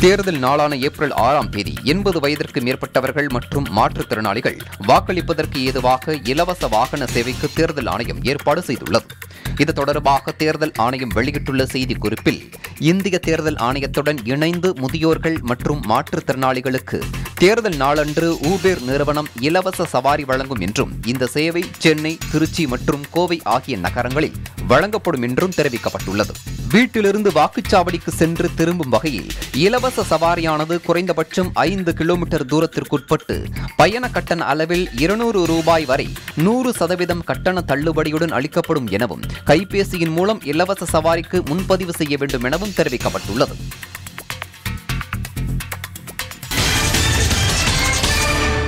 தேர்தல் நாளான ஏப்ரல் ஆறாம் தேதி எண்பது வயதிற்கு மேற்பட்டவர்கள் மற்றும் மாற்றுத்திறனாளிகள் வாக்களிப்பதற்கு ஏதுவாக இலவச வாகன சேவைக்கு தேர்தல் ஆணையம் ஏற்பாடு செய்துள்ளது இது தொடர்பாக தேர்தல் ஆணையம் வெளியிட்டுள்ள செய்திக்குறிப்பில் இந்திய தேர்தல் ஆணையத்துடன் இணைந்து முதியோர்கள் மற்றும் மாற்றுத்திறனாளிகளுக்கு தேர்தல் நாளன்று ஊபேர் நிறுவனம் இலவச சவாரி வழங்கும் என்றும் இந்த சேவை சென்னை திருச்சி மற்றும் கோவை ஆகிய நகரங்களில் வழங்கப்படும் என்றும் தெரிவிக்கப்பட்டுள்ளது வீட்டிலிருந்து வாக்குச்சாவடிக்கு சென்று திரும்பும் வகையில் இலவச சவாரியானது குறைந்தபட்சம் ஐந்து கிலோமீட்டர் தூரத்திற்குட்பட்டு பயண கட்டண அளவில் இருநூறு ரூபாய் வரை நூறு சதவீதம் கட்டண தள்ளுபடியுடன் அளிக்கப்படும் எனவும் கைபேசியின் மூலம் இலவச சவாரிக்கு முன்பதிவு செய்ய வேண்டும் எனவும் தெரிவிக்கப்பட்டுள்ளது